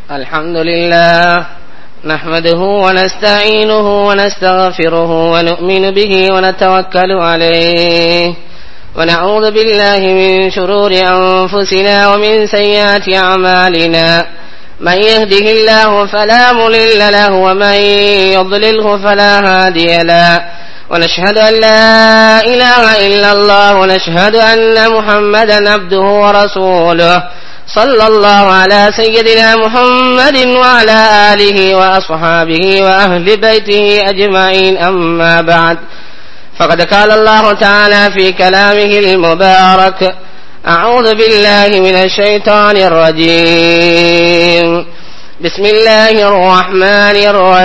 الحمد لله نحمده ونستعينه ونستغفره ونؤمن به ونتوكل عليه ونعوذ بالله من شرور أنفسنا ومن سيئات أعمالنا من يهده الله فلا مضل له ومن يضلله فلا هادي له ونشهد أن لا إله إلا الله ونشهد أن محمدا عبده ورسوله صلى الله على سيدنا محمد وعلى آله وأصحابه وأهل بيته أجمعين أما بعد فقد قال الله تعالى في كلامه المبارك أعوذ بالله من الشيطان الرجيم بسم الله الرحمن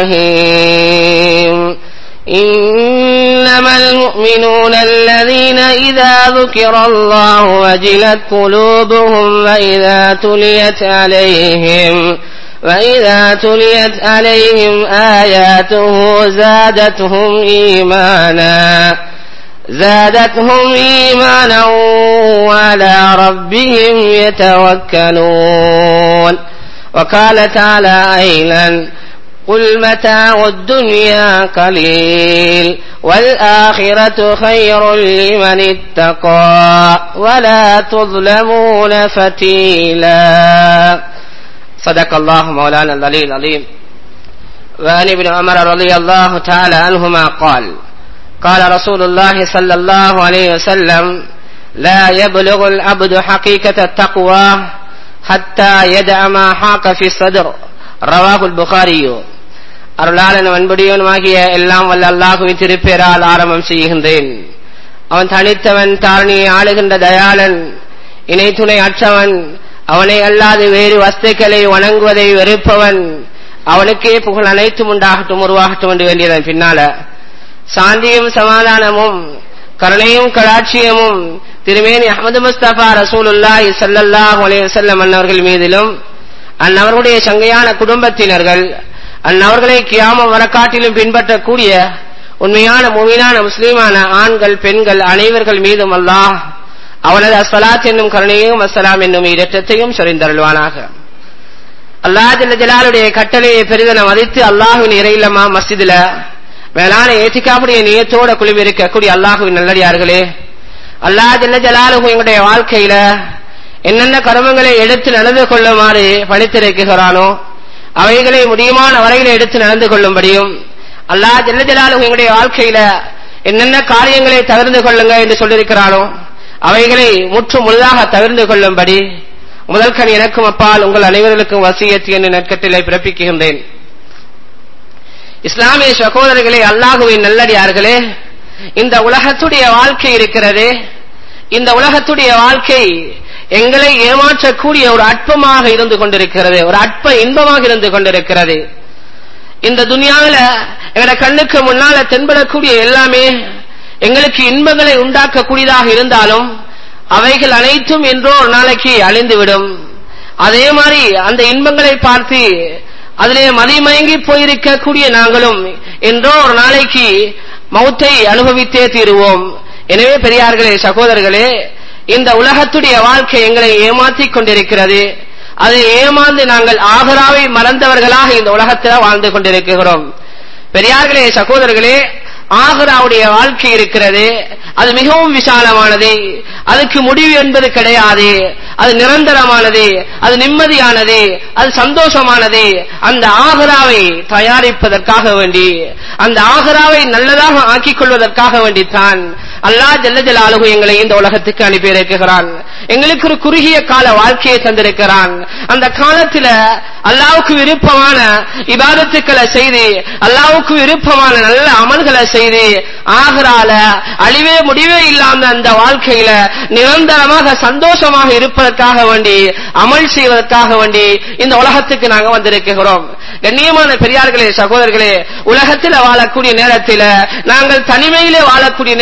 الرحيم إنما المؤمنون الذين إذا ذكر الله وجلت قلوبهم وإذا تليت عليهم وإذا تليت عليهم آياته زادتهم إيمانا زادتهم إيمانا وعلى ربهم يتوكلون وقال تعالى أيضا قل متاع الدنيا قليل والآخرة خير لمن اتقى ولا تظلمون فتيلا صدق الله مولانا العلي العظيم وعن ابن عمر رضي الله تعالى عنهما قال قال رسول الله صلى الله عليه وسلم لا يبلغ العبد حقيقة التقوى حتى يدع ما حاق في الصدر رواه البخاري அருளாளன் அன்புடையவனுமாகிய எல்லாம் வல்ல அல்லாஹுவின் திருப்பேரால் ஆரம்பம் செய்கின்றேன் அவன் தனித்தவன் தாரணியை ஆளுகின்ற தயாளன் இணை துணை அற்றவன் அவனை அல்லாது வேறு வஸ்துக்களை வணங்குவதை வெறுப்பவன் அவனுக்கே புகழ் அனைத்தும் உண்டாகட்டும் உருவாகட்டும் என்று வேண்டியதன் பின்னால சாந்தியும் சமாதானமும் கருணையும் கடாட்சியமும் திருமேனி அஹமது முஸ்தபா ரசூலுல்லாஹி ஸல்லல்லாஹு அலைஹி வஸல்லம் அன்னவர்கள் மீதிலும் அந்நவர்களுடைய சங்கையான குடும்பத்தினர்கள் அந்நவர்களை கியாம வரக்காட்டிலும் பின்பற்றக்கூடிய உண்மையான முவினான முஸ்லீமான ஆண்கள் பெண்கள் அனைவர்கள் மீதும் அல்லாஹ் அவனது அஸ்வலாத் என்னும் கருணையும் அஸ்ஸலாம் என்னும் இரட்டத்தையும் சொரிந்தருள்வானாக அல்லாஹ் ஜலாலுடைய கட்டளையை பெரிதன மதித்து அல்லாஹுவின் இறையில்லமா மஸ்ஜிதுல மேலான ஏத்திக்காவுடைய நியத்தோட குழுவி இருக்கக்கூடிய அல்லாஹுவின் நல்லடியார்களே அல்லாஹ் ஜல்ல ஜலாலுகு எங்களுடைய வாழ்க்கையில என்னென்ன கர்மங்களை எடுத்து நடந்து கொள்ளுமாறு பணித்திருக்கிறானோ அவைகளை முடியுமான வரையில எடுத்து நடந்து கொள்ளும்படியும் அல்லாஹ் ஜல்ல ஜலாலுகு எங்களுடைய வாழ்க்கையில என்னென்ன காரியங்களை தவிர்ந்து கொள்ளுங்க என்று சொல்லியிருக்கிறானோ அவைகளை முற்று முழுதாக தவிர்ந்து கொள்ளும்படி முதல்கண் எனக்கும் அப்பால் உங்கள் அனைவர்களுக்கும் வசியத்து என்று நற்கட்டிலை பிறப்பிக்கின்றேன் இஸ்லாமிய சகோதரர்களே அல்லாஹுவின் நல்லடியார்களே இந்த உலகத்துடைய வாழ்க்கை இருக்கிறது இந்த உலகத்துடைய வாழ்க்கை எங்களை ஏமாற்றக்கூடிய ஒரு அற்பமாக இருந்து கொண்டிருக்கிறது ஒரு அற்ப இன்பமாக இருந்து கொண்டிருக்கிறது இந்த துனியாவில எங்களோட கண்ணுக்கு முன்னால தென்படக்கூடிய எல்லாமே எங்களுக்கு இன்பங்களை உண்டாக்கக்கூடியதாக இருந்தாலும் அவைகள் அனைத்தும் என்றோ ஒரு நாளைக்கு அழிந்துவிடும் அதே மாதிரி அந்த இன்பங்களை பார்த்து அதிலே மதிமயங்கி போயிருக்கக்கூடிய நாங்களும் என்றோ ஒரு நாளைக்கு மௌத்தை அனுபவித்தே தீருவோம் எனவே பெரியார்களே சகோதரர்களே இந்த உலகத்துடைய வாழ்க்கை எங்களை ஏமாற்றிக் கொண்டிருக்கிறது அதை ஏமாந்து நாங்கள் ஆகராவை மறந்தவர்களாக இந்த உலகத்தில் வாழ்ந்து கொண்டிருக்கிறோம் பெரியார்களே சகோதரர்களே ஆகராவுடைய வாழ்க்கை இருக்கிறது அது மிகவும் விசாலமானது அதுக்கு முடிவு என்பது கிடையாது அது நிரந்தரமானது அது நிம்மதியானது அது சந்தோஷமானது அந்த ஆகராவை தயாரிப்பதற்காக வேண்டி அந்த ஆகராவை நல்லதாக ஆக்கிக் கொள்வதற்காக வேண்டித்தான் அல்லா ஜல்ல ஜலாலுகு எங்களை இந்த உலகத்துக்கு அனுப்பி இருக்கிறான் எங்களுக்கு ஒரு குறுகிய கால வாழ்க்கையை தந்திருக்கிறான் அந்த காலத்துல அல்லாவுக்கு விருப்பமான இபாதத்துக்களை செய்து அல்லாவுக்கு விருப்பமான நல்ல அமல்களை செய்து ஆகரால அழிவே முடிவே இல்லாம அந்த வாழ்க்கையில நிரந்தரமாக சந்தோஷமாக இருப்பதற்காக வேண்டி அமல் செய்வதற்காக வேண்டி இந்த உலகத்துக்கு நாங்க வந்திருக்கிறோம் கண்ணியமான பெரியார்களே சகோதரர்களே உலகத்தில் வாழக்கூடிய நேரத்தில் நாங்கள் தனிமையிலே வாழக்கூடிய நேரத்திலும்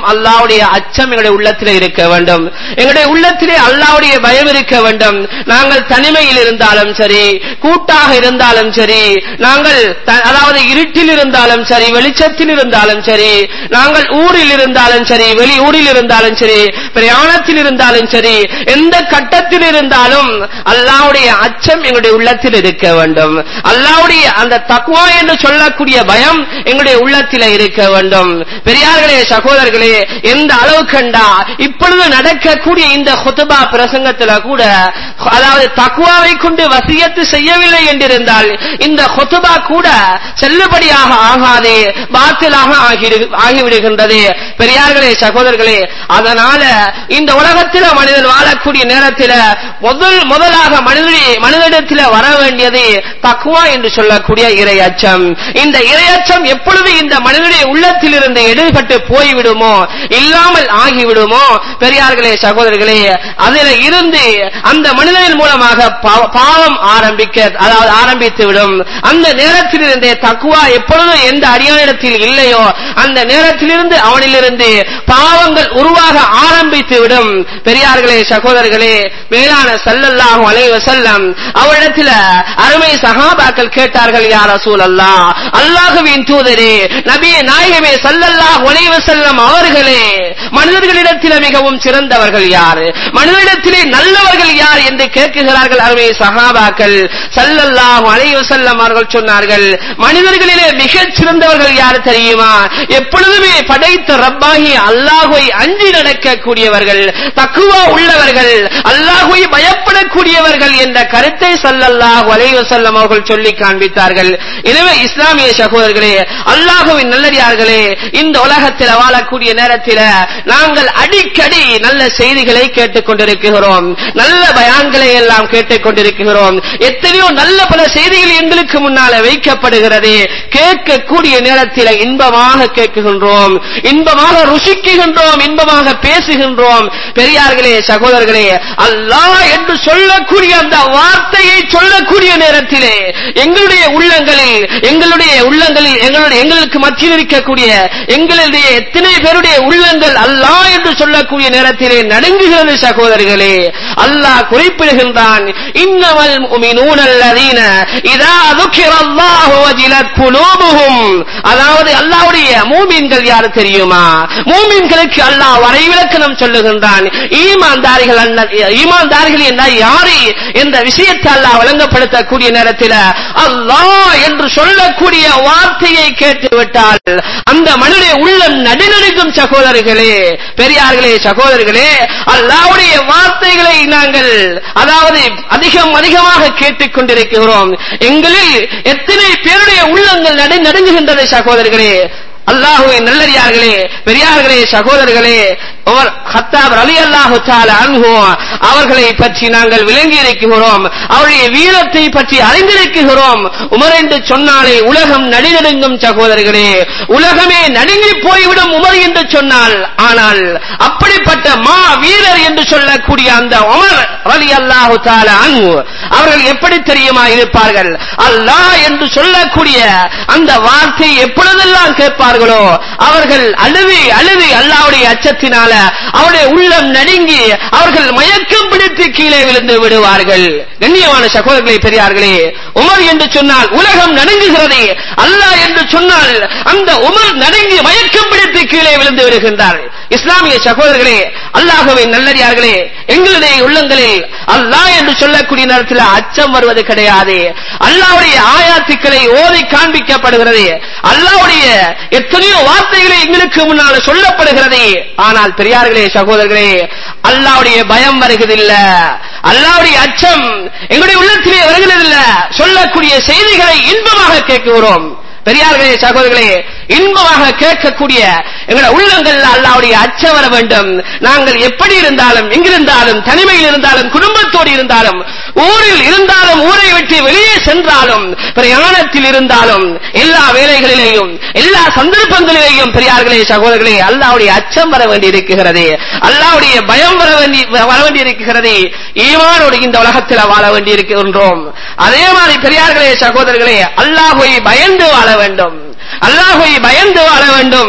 வேண்டும் அல்லாஹ்வுடைய அச்சம் எங்களுடைய உள்ளத்திலே இருக்க வேண்டும் எங்களுடைய உள்ளத்திலே அல்லாஹ்வுடைய பயம் இருக்க வேண்டும் நாங்கள் தனிமையில் இருந்தாலும் சரி கூட்டாக இருந்தாலும் சரி நாங்கள் த- அதாவது இருட்டில் இருந்தாலும் சரி வெளிச்சத்தில் இருந்தாலும் சரி நாங்கள் ஊரில் இருந்தாலும் சரி வெளி ஊரில் இருந்தாலும் சரி பிரயாணத்தில் இருந்தாலும் சரி எந்த கட்டத்தில் இருந்தாலும் அல்லாஹ்வுடைய அச்சம் எங்களுடைய உள்ளத்தில் இருக்க வேண்டும் அல்லாஹ்வுடைய அந்த தக்வா என்று சொல்லக்கூடிய பயம் எங்களுடைய உள்ளத்தில் இருக்க வேண்டும் பெரியார்களே சகோதரர்களே எந்த அளவு கண்டா இப்பொழுது நடக்கக்கூடிய இந்த ஹுதுபா பிரசங்கத்துல கூட அதாவது தக்வாவை கொண்டு வசியத்து செய்யவில்லை என்றிருந்தால் இந்த ஹுதுபா கூட செல்லுபடியாக ஆகாது பாத்திலாக ஆகிடு- ஆகிவிடுகின்றது பெரியார்களே சகோதரர்களே அதனால இந்த உலகத்தில் மனிதன் வாழக்கூடிய நேரத்தில் முதல் முதலாக மனிதனி மனிதனிடத்தில் வர வேண்டியது தக்குவா என்று சொல்லக்கூடிய இரையச்சம் இந்த இரையச்சம் எப்பொழுது இந்த மனிதனுடைய உள்ளத்தில் இருந்து எடுபட்டு போய்விடுமோ இல்லாமல் ஆகிவிடுமோ பெரியார்களே சகோதரர்களே அதில் இருந்து அந்த மனிதனின் மூலமாக பா- பாவம் ஆரம்பிக்க அதாவது ஆரம்பித்து விடும் அந்த நேரத்தில் இருந்தே தக்குவா எப்பொழுது எந்த அடியானிடத்தில் இல்லையோ அந்த நேரத்திலிருந்து அவனிலிருந்து பாவங்கள் உருவாக ஆரம்பித்து விடும் பெரியார்களே சகோதரர்களே மேலான சல்லல்லாஹு அலைஹி வஸல்லம் அவரிடத்தில் அருமை சஹாபாக்கள் கேட்டார்கள் யா ரசூலல்லாஹ் அல்லாஹ்வின் தூதரே நபியே நாயகமே சல்லல்லாஹு அலைஹி வஸல்லம் அவர்களே மனிதர்களிடத்தில் மிகவும் சிறந்தவர்கள் யார் மனிதனிடத்திலே நல்லவர்கள் யார் என்று கேட்கிறார்கள் அருமை சஹாபாக்கள் சல்லல்லாஹு அலைஹி வஸல்லம் அவர்கள் சொன்னார்கள் மனிதர்களிலே மிகச் சிறந்தவர்கள் யார் தெரியுமா எப்பொழுதுமே படைத்த ரப்பாகி அல்லாஹ்வை அஞ்சி நடக்கக்கூடியவர்கள் தக்குவா உள்ளவர்கள் அல்லாஹ்வை பயப்படக்கூடியவர்கள் என்ற கருத்தை சல்லல்லாஹு அலைஹி வஸல்லம் அவர்கள் சொல்லி காண்பித்தார்கள் எனவே இஸ்லாமிய சகோதரர்களே அல்லாஹ்வின் நல்லடியார்களே இந்த உலகத்தில் வாழக்கூடிய நேரத்தில் நாங்கள் அடிக்கடி நல்ல செய்திகளை கேட்டுக் கொண்டிருக்கிறோம் நல்ல பயான்களை எல்லாம் கேட்டுக் கொண்டிருக்கிறோம் எத்தனையோ நல்ல பல செய்திகள் எங்களுக்கு முன்னால வைக்கப்படுகிறது கேட்கக்கூடிய நேரத்தில் இன்பமாக கேட்குகின்றோம் இன்பமாக ருசிக்குகின்றோம் இன்பமாக பேசுகின்றோம் பெரியார்களே சகோதரர்களே அல்லாஹ் என்று சொல்லக்கூடிய அந்த வார்த்தையை சொல்லக்கூடிய நேரத்திலே எங்களுடைய உள்ளங்களில் எங்களுடைய உள்ளங்களில் எங்களுடைய எங்களுக்கு மத்தியில் இருக்கக்கூடிய எங்களுடைய எத்தனை பேருடைய உள்ளங்கள் அல்லாஹ் என்று சொல்லக்கூடிய நேரத்திலே நடுங்குகிறது சகோதரர்களே அல்லாஹ் குறிப்பிடுகின்றான் இன்னமல் முஃமினூன அல்லதீன இதா ذُكِرَ வஜிலத் குலூபுஹும் அதாவது அல்லாஹ்வுடைய மூமின்கள் யார் தெரியுமா மூமின்களுக்கு அல்லாஹ் வரைவிலக்கணம் சொல்லுகின்றான் ஈமான்தாரிகள் அல்ல ஈமான்தாரிகள் என்றால் யாரு என்ற விஷயத்தை அல்லாஹ் வழங்கப்படுத்தக்கூடிய நேரத்தில் அல்லாஹ் என்று சொல்லக்கூடிய வார்த்தையை கேட்டுவிட்டால் அந்த மனிதனுடைய உள்ளம் நடுநடுக்கும் சகோதரர்களே பெரியார்களே சகோதரர்களே அல்லாஹ்வுடைய வார்த்தைகளை நாங்கள் அதாவது அதிகம் அதிகமாக கேட்டுக் கொண்டிருக்கிறோம் எங்களில் எத்தனை பேருடைய உள்ளங்கள் நடு நடுங்குகின்றது சகோதரர்களே அல்லாஹுவின் நல்லடியார்களே பெரியார்களே சகோதரர்களே உமர் ஹத்தாப் அலி அல்லாஹு அன்ஹு அவர்களை பற்றி நாங்கள் விளங்கி இருக்கிறோம் அவருடைய வீரத்தை பற்றி அறிந்திருக்கிறோம் உமர் என்று சொன்னாலே உலகம் நடுநடுங்கும் சகோதரர்களே உலகமே நடுங்கி போய்விடும் உமர் என்று சொன்னால் ஆனால் அப்படிப்பட்ட மா வீரர் என்று சொல்லக்கூடிய அந்த உமர் அலி அல்லாஹு அன்ஹு அவர்கள் எப்படி தெரியுமா இருப்பார்கள் அல்லாஹ் என்று சொல்லக்கூடிய அந்த வார்த்தை எப்பொழுதெல்லாம் கேட்பார்களோ அவர்கள் அழுவி அழுவி அல்லாஹ்வுடைய அச்சத்தினால அவருடைய உள்ளம் நடுங்கி அவர்கள் மயக்கம் பிடித்து கீழே விழுந்து விடுவார்கள் கண்ணியமான சகோதரர்களே பெரியார்களே உமர் என்று சொன்னால் உலகம் நடுங்குகிறது அல்லாஹ் என்று சொன்னால் அந்த உமர் நடுங்கி மயக்கம் பிடித்து கீழே விழுந்து விடுகின்றார் இஸ்லாமிய சகோதரர்களே அல்லாஹ்வின் நல்லடியார்களே எங்களுடைய உள்ளங்களில் அல்லாஹ் என்று சொல்லக்கூடிய நேரத்தில் அச்சம் வருவது கிடையாது அல்லாஹ்வுடைய ஆயாத்துக்களை ஓதி காண்பிக்கப்படுகிறது அல்லாஹ்வுடைய எத்தனையோ வார்த்தைகளை எங்களுக்கு முன்னால் சொல்லப்படுகிறது ஆனால் பெரியார்களே சகோதரர்களே அல்லாஹ்வுடைய பயம் வருகிறதில்ல அல்லாஹ்வுடைய அச்சம் எங்களுடைய உள்ளத்திலே வருகிறதில்ல சொல்லக்கூடிய செய்திகளை இன்பமாக கேட்கிறோம் பெரியார்களே சகோதரர்களே இன்பமாக கேட்கக்கூடிய எங்களுடைய உள்ளங்கள்ல அல்லாவுடைய அச்சம் வர வேண்டும் நாங்கள் எப்படி இருந்தாலும் எங்கிருந்தாலும் தனிமையில் இருந்தாலும் குடும்பத்தோடு இருந்தாலும் ஊரில் இருந்தாலும் ஊரை விட்டு வெளியே சென்றாலும் பிரயாணத்தில் இருந்தாலும் எல்லா வேலைகளிலேயும் எல்லா சந்தர்ப்பங்களிலேயும் பெரியார்களே சகோதரர்களே அல்லாவுடைய அச்சம் வர வேண்டி இருக்கிறது அல்லாவுடைய பயம் வர வேண்டி வர வேண்டி இருக்கிறது ஈமானோடு இந்த உலகத்தில் வாழ வேண்டி இருக்கின்றோம் அதே மாதிரி பெரியார்களே சகோதரர்களே அல்லாஹுவை பயந்து வாழ வேண்டும் அல்லாஹுவை பயந்து வாழ வேண்டும்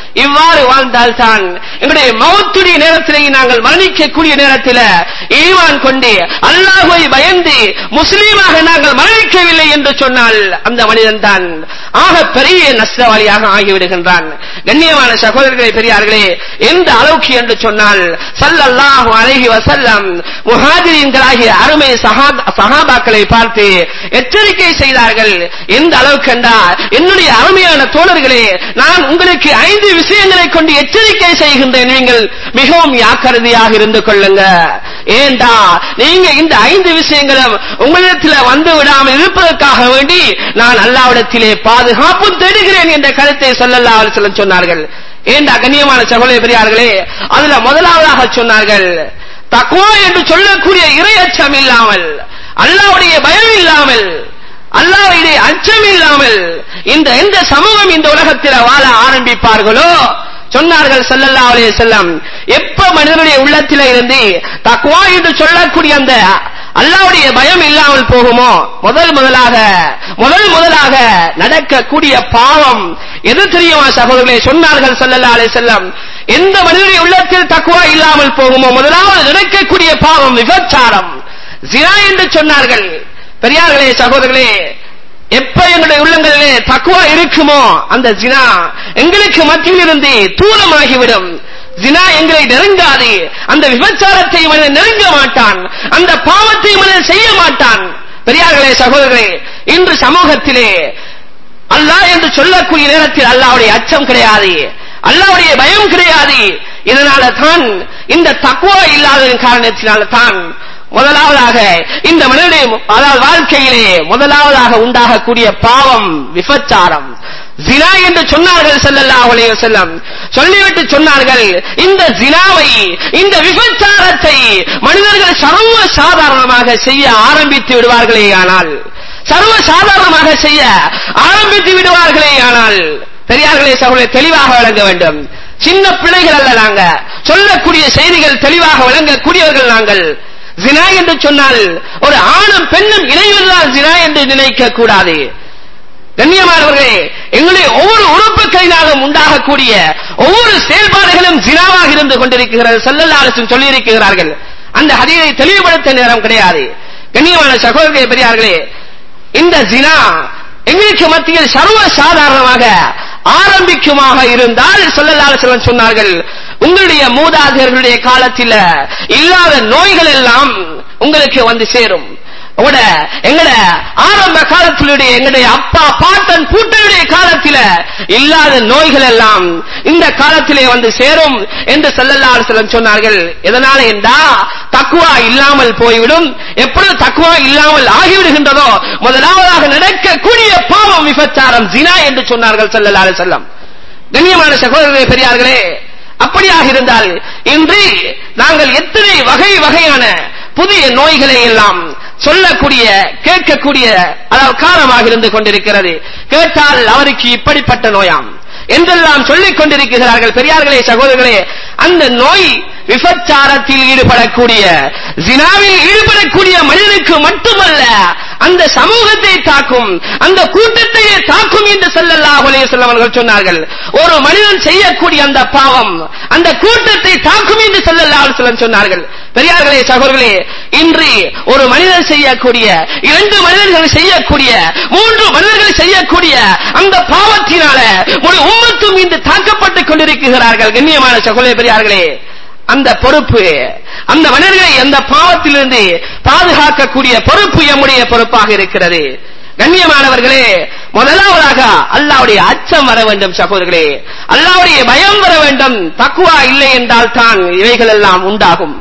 இவ்வாறு வாழ்ந்தால்தான் எங்களுடைய மௌத்துடைய நேரத்திலேயே நாங்கள் மரணிக்கக்கூடிய நேரத்தில் ஈமான் கொண்டு அல்லாஹுவை பயந்து முஸ்லீமாக நாங்கள் மரணிக்கவில்லை என்று சொன்னால் அந்த மனிதன் தான் ஆக பெரிய நஷ்டவாளியாக ஆகிவிடுகின்றான் கண்ணியமான சகோதரர்களே பெரியார்களே எந்த அளவுக்கு என்று சொன்னால் சல்லல்லாஹு அலைஹி வஸல்லம் முஹாஜிரீன்களாகிய அருமை சஹா- சஹாபாக்களை பார்த்து எச்சரிக்கை செய்தார்கள் எந்த அளவுக்கு என்றால் என்னுடைய அருமையான தோழர்களே நான் உங்களுக்கு ஐந்து விஷயங்களை கொண்டு எச்சரிக்கை செய்கின்றேன் நீங்கள் மிகவும் யாக்கருதியாக இருந்து கொள்ளுங்க ஏண்டா நீங்க இந்த ஐந்து விஷயங்களும் உங்களிடத்தில் வந்து விடாமல் இருப்பதற்காக வேண்டி நான் அல்லாவிடத்திலே பாதுகாப்பு தேடுகிறேன் என்ற கருத்தை சொல்லல்லா செல்லம் சொன்னார்கள் ஏண்டா கண்ணியமான சகோதர பெரியார்களே அதுல முதலாவதாக சொன்னார்கள் தக்குவா என்று சொல்லக்கூடிய இரையச்சம் இல்லாமல் அல்லாவுடைய பயம் இல்லாமல் அல்லாவுடைய அச்சம் இல்லாமல் இந்த எந்த சமூகம் இந்த உலகத்தில் வாழ ஆரம்பிப்பார்களோ சொன்னார்கள் ஸல்லல்லாஹு அலைஹி வஸல்லம் எப்ப மனிதனுடைய உள்ளத்தில இருந்து தக்வா என்று சொல்லக்கூடிய அந்த அல்லாவுடைய பயம் இல்லாமல் போகுமோ முதல் முதலாக முதல் முதலாக நடக்கக்கூடிய பாவம் எது தெரியுமா சகோதரர்களே சொன்னார்கள் ஸல்லல்லாஹு அலைஹி வஸல்லம் எந்த மனிதனுடைய உள்ளத்தில் தக்வா இல்லாமல் போகுமோ முதலாவது நடக்கக்கூடிய பாவம் விபச்சாரம் ஜினா என்று சொன்னார்கள் பெரியார்களே சகோதரர்களே எப்ப எங்களுடைய உள்ளங்களிலே தக்குவா இருக்குமோ அந்த ஜினா எங்களுக்கு மத்தியில் இருந்து தூரமாகிவிடும் ஜினா எங்களை நெருங்காது அந்த விபச்சாரத்தை மனிதன் நெருங்க மாட்டான் அந்த பாவத்தை மனிதன் செய்ய மாட்டான் பெரியார்களே சகோதரர்களே இன்று சமூகத்திலே அல்லாஹ் என்று சொல்லக்கூடிய நேரத்தில் அல்லாஹ்வுடைய அச்சம் கிடையாது அல்லாஹ்வுடைய பயம் கிடையாது இதனால தான் இந்த தக்குவா இல்லாததன் காரணத்தினால தான் முதலாவதாக இந்த மனிதனுடைய அதாவது வாழ்க்கையிலே முதலாவதாக உண்டாகக்கூடிய பாவம் விபச்சாரம் ஜினா என்று சொன்னார்கள் ஸல்லல்லாஹு அலைஹி வஸல்லம் சொல்லிவிட்டு சொன்னார்கள் இந்த ஜினாவை இந்த விபச்சாரத்தை மனிதர்கள் சர்வ சாதாரணமாக செய்ய ஆரம்பித்து விடுவார்களே ஆனால் சர்வ சாதாரணமாக செய்ய ஆரம்பித்து விடுவார்களே ஆனால் பெரியார்களே சகோதரர் தெளிவாக விளங்க வேண்டும் சின்ன பிள்ளைகள் அல்ல நாங்க சொல்லக்கூடிய செய்திகள் தெளிவாக விளங்கக்கூடியவர்கள் நாங்கள் ஜினா என்று சொன்னால் ஒரு ஆணும் பெண்ணும் இணைவதுதான் ஜினா என்று நினைக்க கூடாது கண்ணியமானவர்களே எங்களுடைய ஒவ்வொரு உறுப்புகளினாலும் உண்டாகக்கூடிய ஒவ்வொரு செயல்பாடுகளும் ஜினாவாக இருந்து கொண்டிருக்கிறது செல்லல்லாலும் சொல்லி இருக்கிறார்கள் அந்த ஹதீரை தெளிவுபடுத்த நேரம் கிடையாது கண்ணியமான சகோதரர்களே பெரியார்களே இந்த ஜினா எங்களுக்கு மத்தியில் சர்வ சாதாரணமாக ஆரம்பிக்குமாக இருந்தால் சொல்லலால சொன்னார்கள் உங்களுடைய மூதாதையர்களுடைய காலத்தில் இல்லாத நோய்கள் எல்லாம் உங்களுக்கு வந்து சேரும் உங்களோட எங்கட ஆரம்ப காலத்திலுடைய எங்களுடைய அப்பா பாட்டன் பூட்டனுடைய காலத்தில இல்லாத நோய்கள் எல்லாம் இந்த காலத்திலே வந்து சேரும் என்று செல்லல்லாறு செல்லம் சொன்னார்கள் எதனால என்றா தக்குவா இல்லாமல் போய்விடும் எப்பொழுது தக்குவா இல்லாமல் ஆகிவிடுகின்றதோ முதலாவதாக நடக்கக்கூடிய பாவம் விபச்சாரம் ஜினா என்று சொன்னார்கள் செல்லல்லாறு செல்லம் கண்ணியமான சகோதரர்களே பெரியார்களே அப்படியாக இருந்தால் இன்று நாங்கள் எத்தனை வகை வகையான புதிய நோய்களை எல்லாம் சொல்லக்கூடிய கேட்கக்கூடிய அதாவது காரணமாக இருந்து கொண்டிருக்கிறது கேட்டால் அவருக்கு இப்படிப்பட்ட நோயாம் என்றெல்லாம் சொல்லிக் கொண்டிருக்கிறார்கள் பெரியார்களே சகோதரர்களே அந்த நோய் விபச்சாரத்தில் ஈடுபடக்கூடிய ஜினாவில் ஈடுபடக்கூடிய மனிதனுக்கு மட்டுமல்ல அந்த சமூகத்தை தாக்கும் அந்த கூட்டத்தையே தாக்கும் என்று ஸல்லல்லாஹு அலைஹி வஸல்லம் அவர்கள் சொன்னார்கள் ஒரு மனிதன் செய்யக்கூடிய அந்த பாவம் அந்த கூட்டத்தை தாக்கும் என்று ஸல்லல்லாஹு அலைஹி வஸல்லம் சொன்னார்கள் பெரியார்களே சகோதரர்களே இன்று ஒரு மனிதன் செய்யக்கூடிய இரண்டு மனிதர்கள் செய்யக்கூடிய மூன்று மனிதர்கள் செய்யக்கூடிய அந்த பாவத்தினால ஒரு உம்மத்தும் இன்று தாக்கப்பட்டுக் கொண்டிருக்கிறார்கள் கண்ணியமான சகோதர பெரியார்களே அந்த பொறுப்பு அந்த மனிதர்களை அந்த பாவத்திலிருந்து பாதுகாக்கக்கூடிய பொறுப்பு எம்முடைய பொறுப்பாக இருக்கிறது கண்ணியமானவர்களே முதலாவதாக அல்லாவுடைய அச்சம் வர வேண்டும் சகோதரர்களே அல்லாவுடைய பயம் வர வேண்டும் தக்குவா இல்லை என்றால் தான் இவைகள் எல்லாம் உண்டாகும்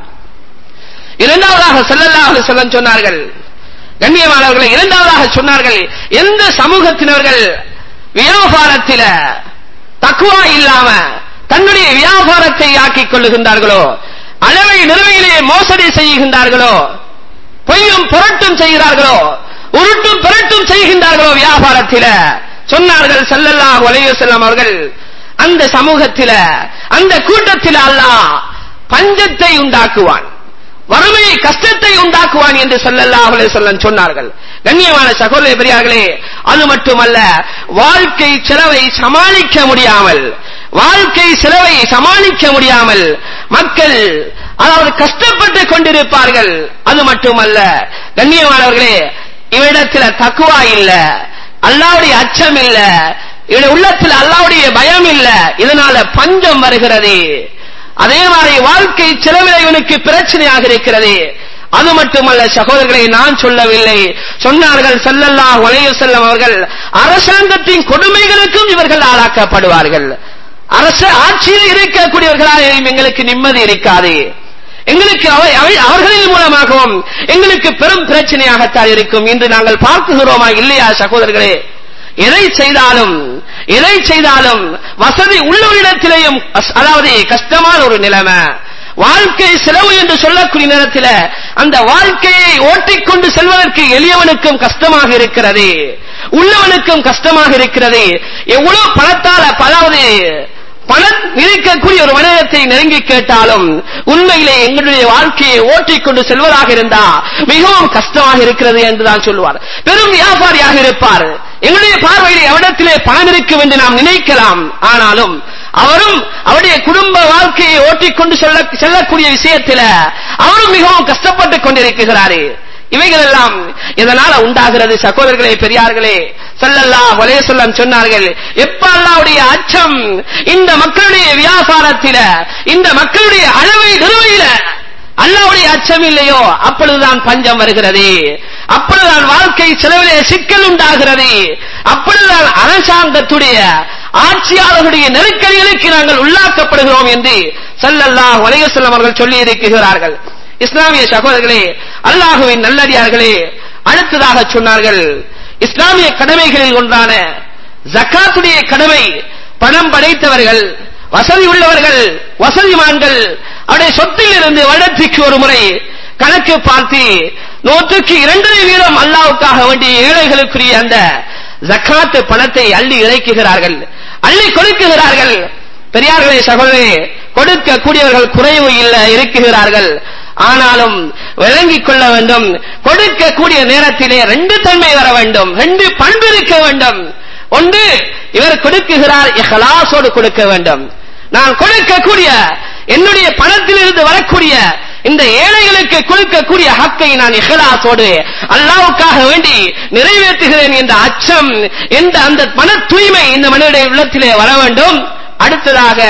இரண்டாவதாக செல்லல்லாஹு செல்லம் சொன்னார்கள் கண்ணியமானவர்களை இரண்டாவதாக சொன்னார்கள் எந்த சமூகத்தினர்கள் வியாபாரத்தில தக்குவா இல்லாம தன்னுடைய வியாபாரத்தை ஆக்கிக் கொள்ளுகின்றார்களோ அளவை நிறுவையிலே மோசடி செய்கின்றார்களோ பொய்யும் புரட்டும் செய்கிறார்களோ உருட்டும் புரட்டும் செய்கின்றார்களோ வியாபாரத்தில சொன்னார்கள் செல்லல்லாஹு அலைஹி வஸல்லம் அவர்கள் அந்த சமூகத்தில அந்த கூட்டத்தில் அல்லாஹ் பஞ்சத்தை உண்டாக்குவான் வறுமை கஷ்டத்தை உண்டாக்குவான் என்று ஸல்லல்லாஹு அலைஹி வஸல்லம் சொன்னார்கள் கண்ணியமான சகோதர பெரியார்களே அது மட்டுமல்ல வாழ்க்கை செலவை சமாளிக்க முடியாமல் வாழ்க்கை செலவை சமாளிக்க முடியாமல் மக்கள் அதாவது கஷ்டப்பட்டு கொண்டிருப்பார்கள் அது மட்டுமல்ல கண்ணியமானவர்களே இவரிடத்துல தக்குவா இல்ல அல்லாவுடைய அச்சம் இல்ல இவருடைய உள்ளத்தில் அல்லாவுடைய பயம் இல்ல இதனால பஞ்சம் வருகிறது அதே மாதிரி வாழ்க்கை செலவில் இவனுக்கு பிரச்சனையாக இருக்கிறது அது மட்டுமல்ல சகோதரர்களை நான் சொல்லவில்லை சொன்னார்கள் செல்லல்லா உலக செல்லம் அவர்கள் அரசாங்கத்தின் கொடுமைகளுக்கும் இவர்கள் ஆளாக்கப்படுவார்கள் அரச ஆட்சியில் இருக்கக்கூடியவர்களாக எங்களுக்கு நிம்மதி இருக்காது எங்களுக்கு அவை அவை- அவர்களின் மூலமாகவும் எங்களுக்கு பெரும் பிரச்சனையாகத்தான் இருக்கும் இன்று நாங்கள் பார்க்குகிறோமா இல்லையா சகோதரர்களே எதை செய்தாலும் எதை செய்தாலும் வசதி உள்ளவரிடத்திலேயும் அஸ்- அதாவது கஷ்டமான ஒரு நிலைமை வாழ்க்கை செலவு என்று சொல்லக்கூடிய நேரத்தில் அந்த வாழ்க்கையை ஓட்டிக்கொண்டு செல்வதற்கு எளியவனுக்கும் கஷ்டமாக இருக்கிறது உள்ளவனுக்கும் கஷ்டமாக இருக்கிறது எவ்வளவு பணத்தால அதாவது பணம் இருக்கக்கூடிய ஒரு மனிதத்தை நெருங்கி கேட்டாலும் உண்மையிலே எங்களுடைய வாழ்க்கையை ஓட்டிக்கொண்டு செல்வதாக இருந்தா மிகவும் கஷ்டமாக இருக்கிறது என்று தான் சொல்லுவார் பெரும் வியாபாரியாக இருப்பார் எங்களுடைய பார்வையிலே அவரிடத்திலே பணம் இருக்கும் என்று நாம் நினைக்கலாம் ஆனாலும் அவரும் அவருடைய குடும்ப வாழ்க்கையை ஓட்டிக்கொண்டு செல்ல செல்லக்கூடிய விஷயத்தில் அவரும் மிகவும் கஷ்டப்பட்டுக் கொண்டிருக்கிறாரு இவைகள் எல்லாம் இதனால உண்டாகிறது சகோதரர்களே பெரியார்களே சல்லல்லா வலைய சொல்லம் சொன்னார்கள் எப்ப அல்லாவுடைய அச்சம் இந்த மக்களுடைய வியாபாரத்தில இந்த மக்களுடைய அளவை நிறுவையில அல்லாவுடைய அச்சம் இல்லையோ அப்பொழுதுதான் பஞ்சம் வருகிறது அப்பொழுதுதான் வாழ்க்கை செலவிலே சிக்கல் உண்டாகிறது அப்பொழுதுதான் அரசாங்கத்துடைய ஆட்சியாளர்களுடைய நெருக்கடிகளுக்கு நாங்கள் உள்ளாக்கப்படுகிறோம் என்று சல்லல்லா வலைய செல்லம் அவர்கள் சொல்லி இருக்கிறார்கள் இஸ்லாமிய சகோதரர்களே அல்லாஹுவின் நல்லடியார்களே அடுத்ததாக சொன்னார்கள் இஸ்லாமிய கடமைகளில் ஒன்றான ஜக்காத்துடைய கடமை பணம் படைத்தவர்கள் வசதி உள்ளவர்கள் வசதிமான்கள் அவருடைய சொத்தில் இருந்து வருடத்திற்கு ஒரு முறை கணக்கு பார்த்து நூற்றுக்கு இரண்டரை வீதம் அல்லாவுக்காக வேண்டிய ஏழைகளுக்குரிய அந்த ஜக்காத்து பணத்தை அள்ளி இறைக்குகிறார்கள் அள்ளி கொடுக்குகிறார்கள் பெரியார்களே சகோதரே கொடுக்க கூடியவர்கள் குறைவு இல்ல இருக்குகிறார்கள் ஆனாலும் விளங்கிக் கொள்ள வேண்டும் கொடுக்கக்கூடிய நேரத்திலே ரெண்டு தன்மை வர வேண்டும் ரெண்டு பண்பு இருக்க வேண்டும் ஒன்று இவர் கொடுக்குகிறார் இஹலாசோடு கொடுக்க வேண்டும் நான் கொடுக்கக்கூடிய என்னுடைய பணத்திலிருந்து வரக்கூடிய இந்த ஏழைகளுக்கு கொடுக்கக்கூடிய ஹக்கை நான் இஹலாசோடு அல்லாவுக்காக வேண்டி நிறைவேற்றுகிறேன் என்ற அச்சம் என்ற அந்த மன தூய்மை இந்த மனிதனுடைய உள்ளத்திலே வர வேண்டும் அடுத்ததாக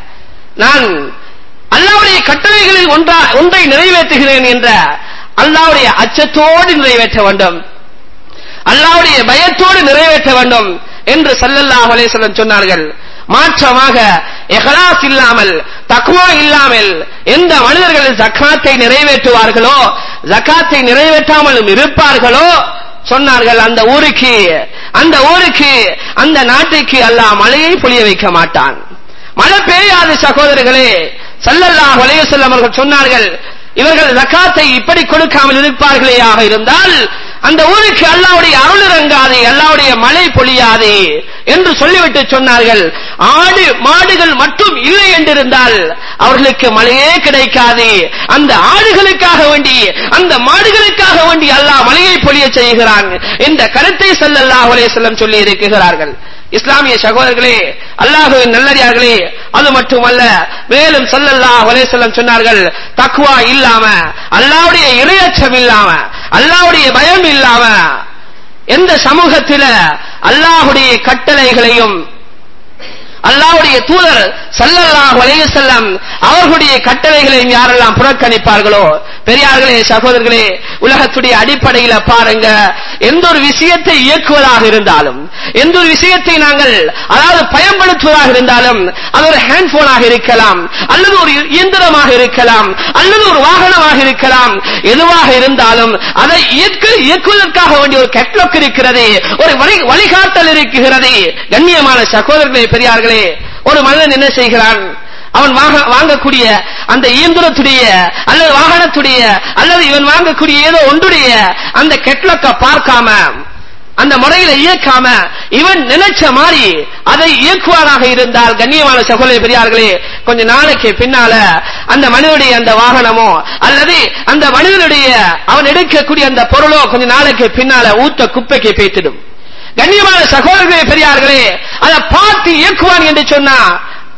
நான் அல்லாவுடைய கட்டளைகளில் ஒன்றா ஒன்றை நிறைவேற்றுகிறேன் என்ற அல்லாவுடைய அச்சத்தோடு நிறைவேற்ற வேண்டும் அல்லாவுடைய பயத்தோடு நிறைவேற்ற வேண்டும் என்று சல்லல்லாஹு அலைஹி வஸல்லம் சொன்னார்கள் மாற்றமாக இஹ்லாஸ் இல்லாமல் தக்வா இல்லாமல் எந்த மனிதர்கள் ஜக்காத்தை நிறைவேற்றுவார்களோ ஜக்காத்தை நிறைவேற்றாமலும் இருப்பார்களோ சொன்னார்கள் அந்த ஊருக்கு அந்த ஊருக்கு அந்த நாட்டுக்கு அல்லாஹ் மழையை பொழிய வைக்க மாட்டான் மழை பெய்யாது சகோதரர்களே சல்லல்லாஹு அலைஹி வஸல்லம் அவர்கள் சொன்னார்கள் இவர்கள் ஜக்காத்தை இப்படி கொடுக்காமல் இருப்பார்களேயாக இருந்தால் அந்த ஊருக்கு அல்லாவுடைய அருள் இறங்காது அல்லாவுடைய மழை பொழியாது என்று சொல்லிவிட்டு சொன்னார்கள் ஆடு மாடுகள் மட்டும் இல்லை என்றிருந்தால் அவர்களுக்கு மழையே கிடைக்காது அந்த ஆடுகளுக்காக வேண்டி அந்த மாடுகளுக்காக வேண்டி அல்லாஹ் மழையை பொழிய செய்கிறான் இந்த கருத்தை ஸல்லல்லாஹு அலைஹி வஸல்லம் சொல்லி இருக்கிறார்கள் இஸ்லாமிய சகோதரர்களே அல்லாஹுவின் நல்லடியார்களே அது மட்டுமல்ல மேலும் ஸல்லல்லாஹு அலைஹி வஸல்லம் சொன்னார்கள் தக்வா இல்லாம அல்லாஹ்வுடைய இறையச்சம் இல்லாம அல்லாஹ்வுடைய பயம் இல்லாம எந்த சமூகத்தில அல்லாஹ்வுடைய கட்டளைகளையும் அல்லாஹ்வுடைய தூதர் ஸல்லல்லாஹு அலைஹி வஸல்லம் அவர்களுடைய கட்டளைகளையும் யாரெல்லாம் புறக்கணிப்பார்களோ பெரியார்களே சகோதரர்களே உலகத்துடைய அடிப்படையில பாருங்க எந்த ஒரு விஷயத்தை இயக்குவதாக இருந்தாலும் எந்த ஒரு விஷயத்தை நாங்கள் அதாவது பயன்படுத்துவதாக இருந்தாலும் அது ஒரு ஹேண்ட்போனாக இருக்கலாம் அல்லது ஒரு இயந்திரமாக இருக்கலாம் அல்லது ஒரு வாகனமாக இருக்கலாம் எதுவாக இருந்தாலும் அதை இயக்க இயக்குவதற்காக வேண்டிய ஒரு கெட்லொக் இருக்கிறது ஒரு வழி- வழிகாட்டல் இருக்கிறது கண்ணியமான சகோதரர்களே பெரியார்களே ஒரு மனிதன் என்ன செய்கிறான் அவன் வாங்க- வாங்கக்கூடிய அந்த இயந்திரத்துடைய அல்லது வாகனத்துடைய அல்லது இவன் வாங்கக்கூடிய ஏதோ ஒன்றுடைய அந்த கெட்லக்க பார்க்காம அந்த முறையில இயக்காம இவன் நினைச்ச மாதிரி அதை இயக்குவாராக இருந்தால் கண்ணியமான சகோதர பெரியார்களே கொஞ்ச நாளைக்கு பின்னால அந்த மனிதனுடைய அந்த வாகனமோ அல்லது அந்த மனிதனுடைய அவன் எடுக்கக்கூடிய அந்த பொருளோ கொஞ்ச நாளைக்கு பின்னால ஊத்த குப்பைக்கு பேத்திடும் கண்ணியமான சகோதரர்களே பெரியார்களே அதை பார்த்து இயக்குவான் என்று சொன்னா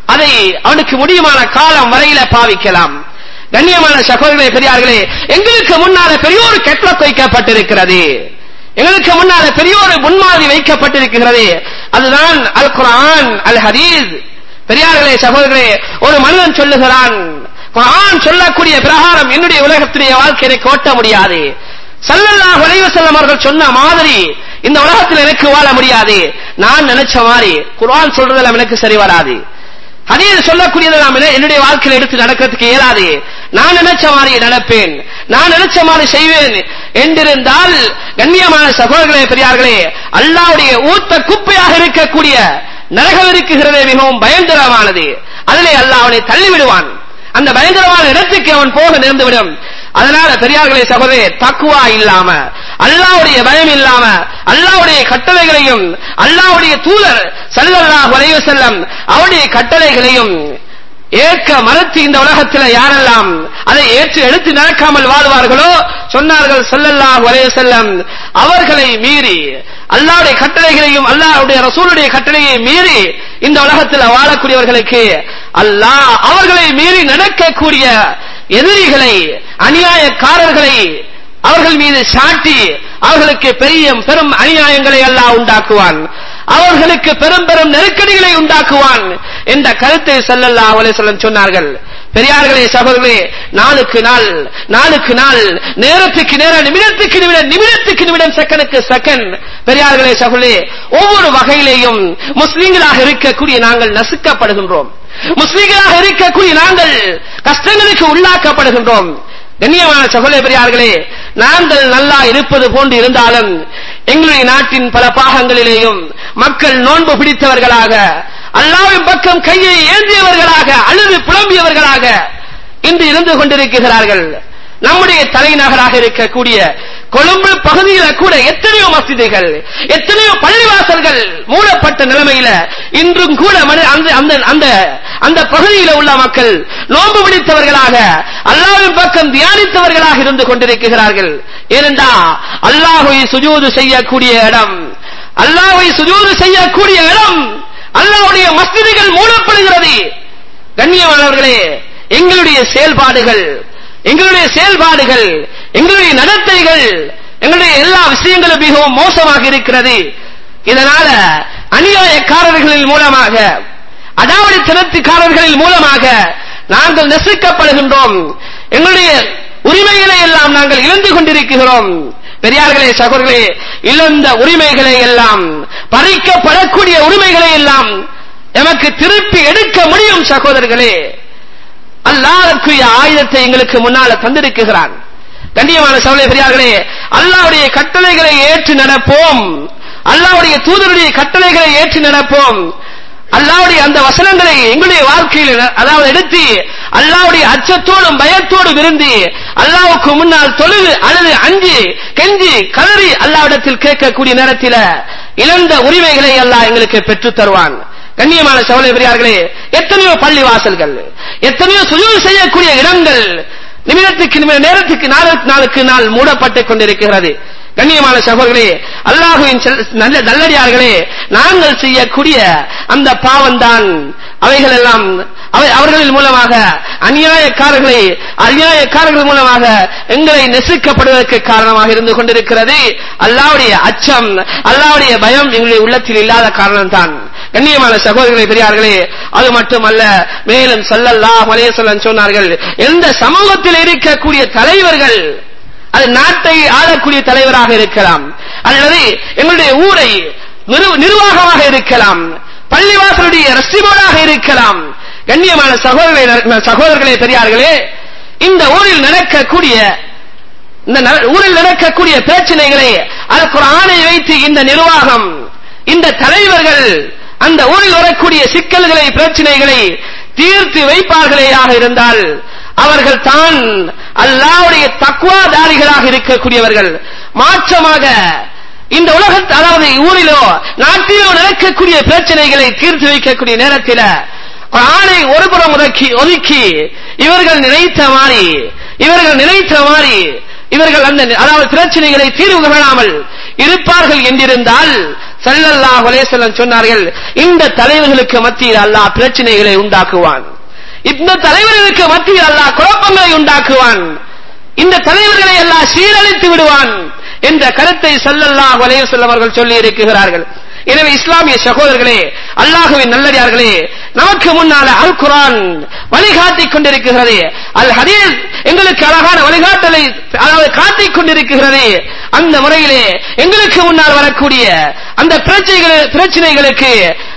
அதை அவனுக்கு முடியுமான காலம் வரையில பாவிக்கலாம் கண்ணியமான சகோதரர்களே பெரியார்களே எங்களுக்கு முன்னால பெரியோரு கெட்லக் வைக்கப்பட்டிருக்கிறது எங்களுக்கு முன்னால பெரியோரு முன்மாதிரி வைக்கப்பட்டிருக்கிறது அதுதான் அல் குர்ஆன் அல் ஹதீஸ் பெரியார்களே சகோதரர்களே ஒரு மனிதன் சொல்லுகிறான் குர்ஆன் சொல்லக்கூடிய பிரகாரம் என்னுடைய உலகத்துடைய வாழ்க்கையை கோட்ட முடியாது சல்லல்லாஹு அலைஹி வஸல்லம் அவர்கள் சொன்ன மாதிரி இந்த உலகத்தில் எனக்கு வாழ முடியாது நான் நினைச்ச மாதிரி குர்ஆன் சொல்றதெல்லாம் எனக்கு சரி வராது ஹதீஸ் சொல்லக்கூடியதெல்லாம் என்ன- என்னுடைய வாழ்க்கையில் எடுத்து நடக்கிறதுக்கு இயலாது நான் நினைச்ச மாதிரி நடப்பேன் நான் நினைச்ச மாதிரி செய்வேன் என்றிருந்தால் கண்ணியமான சகோதரர்களே பெரியார்களே அல்லாவுடைய ஊத்த குப்பையாக இருக்கக்கூடிய நரகம் இருக்குகிறதே மிகவும் பயங்கரமானது அதிலே அல்லாஹ் அவனை தள்ளிவிடுவான் அந்த பயங்கரமான இடத்துக்கு அவன் போக நேர்ந்துவிடும் அதனால பெரியார்களே சகோதரே தக்குவா இல்லாம அல்லாவுடைய பயம் இல்லாம அல்லாவுடைய கட்டளைகளையும் அல்லாவுடைய தூதர் ஸல்லல்லாஹு அலைஹி வஸல்லம் அவருடைய கட்டளைகளையும் ஏற்க மறுத்து இந்த உலகத்தில் யாரெல்லாம் அதை ஏற்று எடுத்து நடக்காமல் வாழ்வார்களோ சொன்னார்கள் ஸல்லல்லாஹு அலைஹி வஸல்லம் அவர்களை மீறி அல்லாஹ்வுடைய கட்டளைகளையும் அல்லாஹ்வுடைய ரசூலுடைய கட்டளையை மீறி இந்த உலகத்தில் வாழக்கூடியவர்களுக்கு அல்லாஹ் அவர்களை மீறி நடக்கக்கூடிய எதிரிகளை அநியாயக்காரர்களை அவர்கள் மீது சாட்டி அவர்களுக்கு பெரிய பெரும் அநியாயங்களை அல்லாஹ் உண்டாக்குவான் அவர்களுக்கு பெரும் பெரும் நெருக்கடிகளை உண்டாக்குவான் என்ற கருத்தை ஸல்லல்லாஹு அலைஹி வஸல்லம் சொன்னார்கள் பெரியார்களே சகோதரர்களே நாளுக்கு நாள் நாளுக்கு நாள் நேரத்துக்கு நேரம் நிமிடத்துக்கு நிமிடம் நிமிடத்துக்கு நிமிடம் செகண்டுக்கு செகண்ட் பெரியார்களே சகோதரே ஒவ்வொரு வகையிலேயும் முஸ்லிம்களாக இருக்கக்கூடிய நாங்கள் நசுக்கப்படுகின்றோம் முஸ்லிம்களாக இருக்கக்கூடிய நாங்கள் கஷ்டங்களுக்கு உள்ளாக்கப்படுகின்றோம் கண்ணியமான சகோதர பெரியார்களே நாங்கள் நல்லா இருப்பது போன்று இருந்தாலும் எங்களுடைய நாட்டின் பல பாகங்களிலேயும் மக்கள் நோன்பு பிடித்தவர்களாக அல்லாவின் பக்கம் கையை ஏந்தியவர்களாக அழுது புலம்பியவர்களாக இன்று இருந்து கொண்டிருக்கிறார்கள் நம்முடைய தலைநகராக இருக்கக்கூடிய கொழும்பு பகுதியில கூட எத்தனையோ மஸ்ஜிதுகள் எத்தனையோ பள்ளிவாசல்கள் மூடப்பட்ட நிலைமையில இன்றும் கூட மனி- அந்த அந்த அந்த அந்த பகுதியில உள்ள மக்கள் நோன்பு பிடித்தவர்களாக அல்லாஹ்வின் பக்கம் தியானித்தவர்களாக இருந்து கொண்டிருக்கிறார்கள் ஏனென்றா அல்லாஹ்வை சுஜூது செய்யக்கூடிய இடம் அல்லாஹ்வை சுஜூது செய்யக்கூடிய இடம் அல்லாஹ்வுடைய மஸ்ஜிதுகள் மூடப்படுகிறது கண்ணியமானவர்களே எங்களுடைய செயல்பாடுகள் எங்களுடைய செயல்பாடுகள் எங்களுடைய நடத்தைகள் எங்களுடைய எல்லா விஷயங்களும் மிகவும் மோசமாக இருக்கிறது இதனால அநியாயக்காரர்களின் மூலமாக அடாவடித்தனத்துக்காரர்களின் மூலமாக நாங்கள் நெசுக்கப்படுகின்றோம் எங்களுடைய உரிமைகளை எல்லாம் நாங்கள் இழந்து கொண்டிருக்கிறோம் பெரியார்களே சகோதரர்களே இழந்த உரிமைகளை எல்லாம் பறிக்கப்படக்கூடிய உரிமைகளை எல்லாம் எமக்கு திருப்பி எடுக்க முடியும் சகோதரர்களே அல்லாஹ்வுடைய ஆயுதத்தை எங்களுக்கு முன்னால தந்திருக்கிறான் கண்ணியமான சகோதர பெரியார்களே அல்லாஹ்வுடைய கட்டளைகளை ஏற்று நடப்போம் அல்லாஹ்வுடைய தூதருடைய கட்டளைகளை ஏற்று நடப்போம் அல்லாஹ்வுடைய அந்த வசனங்களை எங்களுடைய வாழ்க்கையில் அதாவது எடுத்து அல்லாஹ்வுடைய அச்சத்தோடும் பயத்தோடும் இருந்து அல்லாஹ்வுக்கு முன்னால் தொழுது அழுது அஞ்சு கெஞ்சி கதறி அல்லாஹ்விடத்தில் கேட்கக்கூடிய நேரத்தில் இழந்த உரிமைகளை அல்லாஹ் எங்களுக்கு பெற்றுத் தருவான் கண்ணியமான சகோதர பெரியார்களே எத்தனையோ பள்ளி வாசல்கள் எத்தனையோ சுஜூது செய்யக்கூடிய இடங்கள் நிமிடத்துக்கு நிமிட நேரத்துக்கு நாளுக்கு நாளுக்கு நாள் மூடப்பட்டுக் கொண்டிருக்கிறது கண்ணியமான சகோதரர்களே அல்லாஹுவின் செல்- நல்ல நல்லடியார்களே நாங்கள் செய்யக்கூடிய அந்த பாவம்தான் அவைகள் எல்லாம் அவை அவர்களின் மூலமாக அநியாயக்காரர்களை அநியாயக்காரர்கள் மூலமாக எங்களை நெசுக்கப்படுவதற்கு காரணமாக இருந்து கொண்டிருக்கிறது அல்லாவுடைய அச்சம் அல்லாவுடைய பயம் எங்களுடைய உள்ளத்தில் இல்லாத காரணம்தான் கண்ணியமான சகோதரர்களே பெரியார்களே அது மட்டுமல்ல மேலும் ஸல்லல்லாஹு அலைஹி வஸல்லம் சொன்னார்கள் எந்த சமூகத்தில் இருக்கக்கூடிய தலைவர்கள் அது நாட்டை ஆளக்கூடிய தலைவராக இருக்கலாம் அல்லது எங்களுடைய ஊரை நிரு- நிர்வாகமாக இருக்கலாம் பள்ளிவாசலுடைய ரசிபோடாக இருக்கலாம் கண்ணியமான சகோதரர்களே சகோதரர்களே பெரியார்களே இந்த ஊரில் நடக்கக்கூடிய இந்த ந- ஊரில் நடக்கக்கூடிய பிரச்சனைகளை அது குரானை வைத்து இந்த நிர்வாகம் இந்த தலைவர்கள் அந்த ஊரில் வரக்கூடிய சிக்கல்களை பிரச்சனைகளை தீர்த்து வைப்பார்களேயாக இருந்தால் அவர்கள் தான் அல்லாவுடைய தக்குவாதாரிகளாக இருக்கக்கூடியவர்கள் மாற்றமாக இந்த உலகத் அதாவது ஊரிலோ நாட்டிலோ நடக்கக்கூடிய பிரச்சனைகளை தீர்த்து வைக்கக்கூடிய நேரத்தில் குரானை ஒருபுறம் ஒதுக்கி ஒதுக்கி இவர்கள் நினைத்த மாதிரி இவர்கள் நினைத்த மாதிரி இவர்கள் அந்த அதாவது பிரச்சனைகளை தீர்வு காணாமல் இருப்பார்கள் என்றிருந்தால் ஸல்லல்லாஹு அலைஹி வஸல்லம் சொன்னார்கள் இந்த தலைவர்களுக்கு மத்தியில் அல்லாஹ் பிரச்சனைகளை உண்டாக்குவான் இந்த தலைவர்களுக்கு மத்தியில் அல்லாஹ் குழப்பங்களை உண்டாக்குவான் இந்த தலைவர்களை எல்லாம் சீரழித்து விடுவான் என்ற கருத்தை ஸல்லல்லாஹு அலைஹி வஸல்லம் அவர்கள் சொல்லி இருக்கிறார்கள் எனவே இஸ்லாமிய சகோதரர்களே அல்லாஹுவின் நல்லடியார்களே நமக்கு முன்னால அல் குரான் வழிகாட்டிக் கொண்டிருக்கிறது அல் ஹதீஸ் எங்களுக்கு அழகான வழிகாட்டலை அதாவது காட்டிக் கொண்டிருக்கிறது அந்த முறையிலே எங்களுக்கு முன்னால் வரக்கூடிய அந்த பிரச்சனைகள் பிரச்சனைகளுக்கு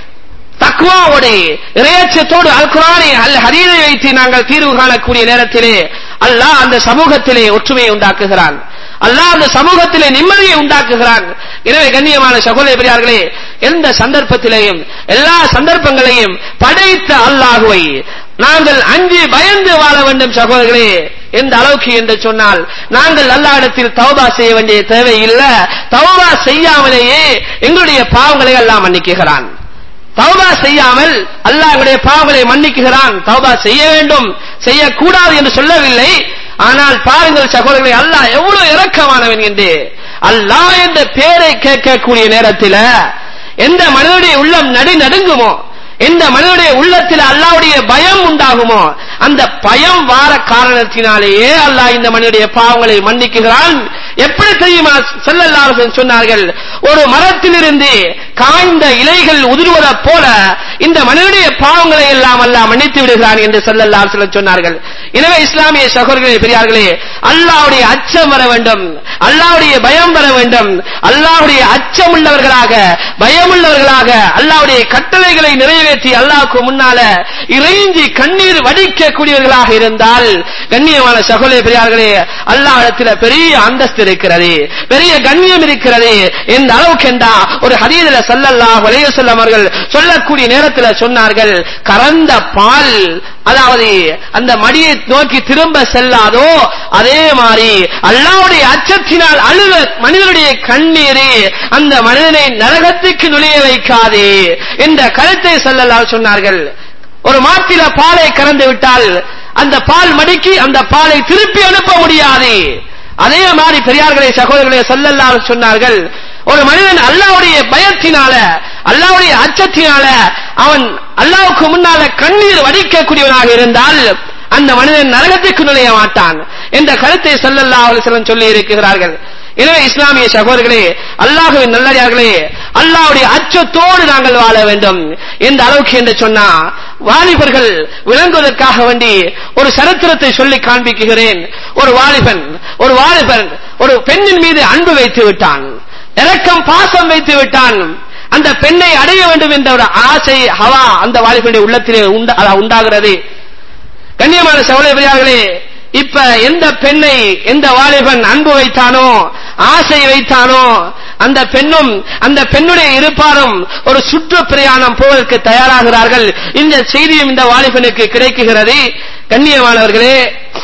தக்குவாவோடு இறையச்சத்தோடு அல் குரானை அல் ஹதீரை வைத்து நாங்கள் தீர்வு காணக்கூடிய நேரத்திலே அல்லாஹ் அந்த சமூகத்திலே ஒற்றுமையை உண்டாக்குகிறான் அல்லாஹ் அந்த சமூகத்திலே நிம்மதியை உண்டாக்குகிறான் எனவே கண்ணியமான சகோதர பெரியார்களே எந்த சந்தர்ப்பத்திலேயும் எல்லா சந்தர்ப்பங்களையும் படைத்த அல்லாஹுவை நாங்கள் அஞ்சு பயந்து வாழ வேண்டும் சகோதரர்களே எந்த அளவுக்கு என்று சொன்னால் நாங்கள் அல்லாஹ்விடத்தில் தௌபா செய்ய வேண்டிய தேவை இல்லை தௌபா செய்யாமலேயே எங்களுடைய பாவங்களை எல்லாம் மன்னிக்குகிறான் தௌபா செய்யாமல் அல்லாஹ் எங்களுடைய பாவங்களை மன்னிக்குகிறான் தௌபா செய்ய வேண்டும் செய்யக்கூடாது என்று சொல்லவில்லை ஆனால் பாருங்கள் சகோதரர்களை அல்லாஹ் எவ்வளவு இரக்கமானவன் என்று அல்லாஹ் என்ற பேரை கேட்கக்கூடிய நேரத்தில் எந்த மனிதனுடைய உள்ளம் நடு நடுங்குமோ எந்த மனிதனுடைய உள்ளத்தில் அல்லாஹ்வுடைய பயம் உண்டாகுமோ அந்த பயம் வார காரணத்தினாலேயே அல்லாஹ் இந்த மனிதனுடைய பாவங்களை மன்னிக்குகிறான் எப்படி தெரியுமா செல்லல்லார்கள் சொன்னார்கள் ஒரு மரத்திலிருந்து காய்ந்த இலைகள் உதிர்வதை போல இந்த மனிதனுடைய பாவங்களை எல்லாம் அல்லாஹ் மன்னித்து விடுகிறான் என்று செல்லல்லார் சிலர் சொன்னார்கள் எனவே இஸ்லாமிய சகோதரர்களே பெரியார்களே அல்லாஹ்வுடைய அச்சம் வர வேண்டும் அல்லாஹ்வுடைய பயம் வர வேண்டும் அல்லாஹ்வுடைய அச்சம் உள்ளவர்களாக பயமுள்ளவர்களாக அல்லாஹ்வுடைய கட்டளைகளை நிறைவேற்றி அல்லாஹ்வுக்கு முன்னால இறைஞ்சி கண்ணீர் வடிக்கக்கூடியவர்களாக இருந்தால் கண்ணியமான சகோதர பெரியார்களே அல்லாஹ்விடத்தில் பெரிய அந்தஸ்து இருக்கிறது பெரிய கண்ணியம் இருக்கிறது எந்த அளவுக்கு என்றா ஒரு ஹதீதுல ஸல்லல்லாஹு அலைஹி வஸல்லம் அவர்கள் சொல்லக்கூடிய நேரத்தில் சொன்னார்கள் கறந்த பால் அதாவது அந்த மடியை நோக்கி திரும்ப செல்லாதோ அதே மாதிரி அல்லாவுடைய அச்சத்தினால் அழுத மனிதனுடைய கண்ணீரே அந்த மனிதனை நரகத்துக்கு நுழைய வைக்காதே என்ற கருத்தை செல்லலாம் சொன்னார்கள் ஒரு மாட்டில பாலை கறந்து விட்டால் அந்த பால் மடிக்கு அந்த பாலை திருப்பி அனுப்ப முடியாது அதே மாதிரி பெரியார்களே சகோதரர்களே சொல்லல்லாரு சொன்னார்கள் ஒரு மனிதன் அல்லாவுடைய பயத்தினால அல்லாவுடைய அச்சத்தினால அவன் அல்லாவுக்கு முன்னால கண்ணீர் வடிக்கக்கூடியவனாக இருந்தால் அந்த மனிதன் நரகத்துக்கு நுழைய மாட்டான் என்ற கருத்தை சொல்லல்லா அலிஸ்லம் சொல்லி இருக்கிறார்கள் எனவே இஸ்லாமிய சகோதரர்களே அல்லாஹுவின் நல்லடியார்களே அல்லாஹ்வுடைய அச்சத்தோடு நாங்கள் வாழ வேண்டும் எந்த அளவுக்கு என்று சொன்னா வாலிபர்கள் விளங்குவதற்காக வேண்டி ஒரு சரித்திரத்தை சொல்லி காண்பிக்கிறேன் ஒரு வாலிபன் ஒரு வாலிபன் ஒரு பெண்ணின் மீது அன்பு வைத்து விட்டான் இரக்கம் பாசம் வைத்து விட்டான் அந்த பெண்ணை அடைய வேண்டும் என்ற ஒரு ஆசை ஹவா அந்த வாலிபனுடைய உள்ளத்திலே உண்டா- அதான் உண்டாகிறது கண்ணியமான சகோதரர்களே இப்ப எந்த பெண்ணை எந்த வாலிபன் அன்பு வைத்தானோ ஆசை வைத்தானோ அந்த பெண்ணும் அந்த பெண்ணுடைய இருப்பாரும் ஒரு சுற்று பிரயாணம் போவதற்கு தயாராகிறார்கள் இந்த செய்தியும் இந்த வாலிபனுக்கு கிடைக்குகிறது கண்ணியமானவர்களே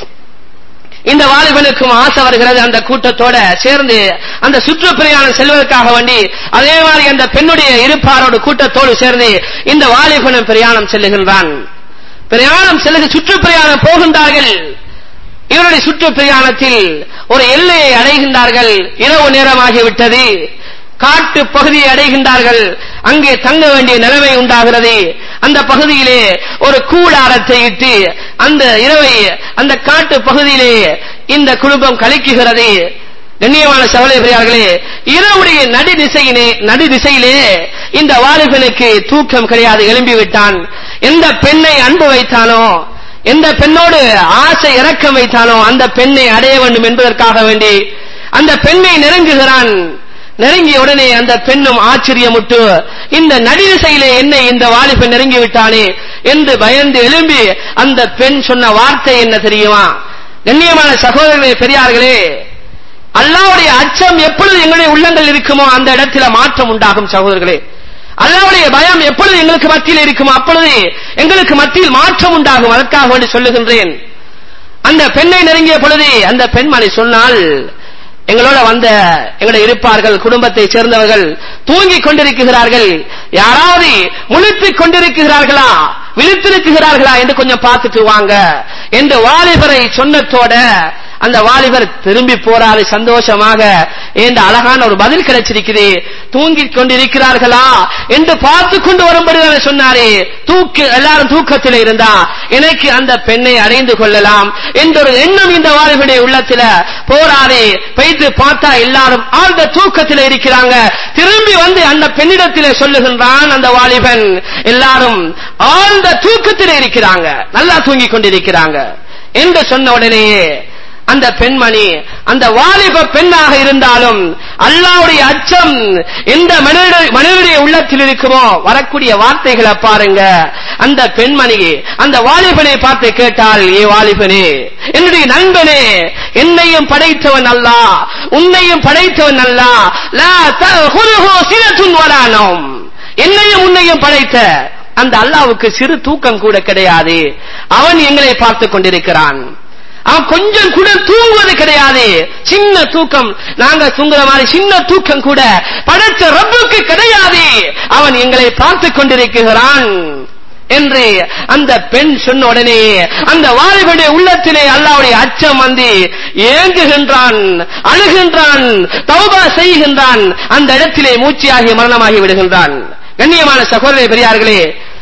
இந்த வாலிபனுக்கும் ஆசை வருகிறது அந்த கூட்டத்தோட சேர்ந்து அந்த சுற்றுப்பிரயாணம் செல்வதற்காக வேண்டி அதே மாதிரி அந்த பெண்ணுடைய இருப்பாரோடு கூட்டத்தோடு சேர்ந்து இந்த வாலிபனும் பிரயாணம் செல்லுகின்றான் பிரயாணம் செல்லுக சுற்றுப்பிரயாணம் போகின்றார்கள் இவருடைய சுற்றுப்பிரயாணத்தில் ஒரு எல்லையை அடைகின்றார்கள் இரவு நேரமாகிவிட்டது காட்டு பகுதியை அடைகின்றார்கள் அங்கே தங்க வேண்டிய நிலைமை உண்டாகிறது அந்த பகுதியிலே ஒரு கூடாரத்தை இட்டு அந்த இரவை அந்த காட்டு பகுதியிலே இந்த குடும்பம் கழிக்குகிறது கண்ணியமான சகோதரர்களே இரவுடைய நடு திசையிலே நடு திசையிலே இந்த வாலிபனுக்கு தூக்கம் கிடையாது எழும்பி விட்டான் எந்த பெண்ணை அன்பு வைத்தானோ எந்த பெண்ணோடு ஆசை இறக்கம் வைத்தானோ அந்த பெண்ணை அடைய வேண்டும் என்பதற்காக வேண்டி அந்த பெண்ணை நெருங்குகிறான் நெருங்கிய உடனே அந்த பெண்ணும் ஆச்சரியமுட்டு இந்த நடிதிசையிலே என்னை இந்த வாலிபன் நெருங்கி விட்டானே என்று பயந்து எழும்பி அந்த பெண் சொன்ன வார்த்தை என்ன தெரியுமா கண்ணியமான சகோதரர்களே பெரியார்களே அல்லாவுடைய அச்சம் எப்பொழுது எங்களுடைய உள்ளங்கள் இருக்குமோ அந்த இடத்துல மாற்றம் உண்டாகும் சகோதரர்களே அல்லாவுடைய பயம் எப்பொழுது எங்களுக்கு மத்தியில் இருக்குமோ அப்பொழுது எங்களுக்கு மத்தியில் மாற்றம் உண்டாகும் அதற்காக வேண்டி சொல்லுகின்றேன் அந்த பெண்ணை நெருங்கிய பொழுது அந்த பெண்மணி சொன்னால் எங்களோட வந்த எங்களோட இருப்பார்கள் குடும்பத்தை சேர்ந்தவர்கள் தூங்கிக் கொண்டிருக்கிறார்கள் யாராவது முழித்துக் கொண்டிருக்கிறார்களா விழித்திருக்கிறார்களா என்று கொஞ்சம் பார்த்துட்டு வாங்க என்று வாலிபரை சொன்னத்தோட அந்த வாலிபர் திரும்பி போறாரு சந்தோஷமாக என்ற அழகான ஒரு பதில் கிடைச்சிருக்குது தூங்கிக் கொண்டிருக்கிறார்களா என்று பார்த்து கொண்டு வரும்படி சொன்னாரே தூக்கு எல்லாரும் தூக்கத்தில் இருந்தா எனக்கு அந்த பெண்ணை அடைந்து கொள்ளலாம் என்ற ஒரு எண்ணம் இந்த வாலிபுடைய உள்ளத்துல போறாரே பெய்து பார்த்தா எல்லாரும் ஆழ்ந்த தூக்கத்தில் இருக்கிறாங்க திரும்பி வந்து அந்த பெண்ணிடத்திலே சொல்லுகின்றான் அந்த வாலிபன் எல்லாரும் ஆழ்ந்த தூக்கத்தில் இருக்கிறாங்க நல்லா தூங்கிக் கொண்டிருக்கிறாங்க என்று சொன்ன உடனேயே அந்த பெண்மணி அந்த வாலிப பெண்ணாக இருந்தாலும் அல்லாவுடைய அச்சம் எந்த மனித- மனிதனுடைய உள்ளத்தில் இருக்குமோ வரக்கூடிய வார்த்தைகளை பாருங்க அந்த பெண்மணி அந்த வாலிபனை பார்த்து கேட்டால் ஏ வாலிபனே என்னுடைய நண்பனே என்னையும் படைத்தவன் அல்லா உன்னையும் படைத்தவன் அல்லா லா தகுலுஹு சினத்துன் வலா நௌம். என்னையும் உன்னையும் படைத்த அந்த அல்லாவுக்கு சிறு தூக்கம் கூட கிடையாது அவன் எங்களை பார்த்துக் கொண்டிருக்கிறான் அவன் கொஞ்சம் கூட தூங்குவது கிடையாது சின்ன தூக்கம் நாங்க தூங்குற மாதிரி சின்ன தூக்கம் கூட படைத்த ரப்புக்கு கிடையாது அவன் எங்களை பார்த்துக் கொண்டிருக்கிறான் என்று அந்த பெண் சொன்ன உடனே அந்த வாலிபனுடைய உள்ளத்திலே அல்லாவுடைய அச்சம் வந்து ஏங்குகின்றான் அழுகின்றான் தௌபா செய்கின்றான் அந்த இடத்திலே மூச்சியாகி மரணமாகி விடுகின்றான் கண்ணியமான சகோதர பெரியார்களே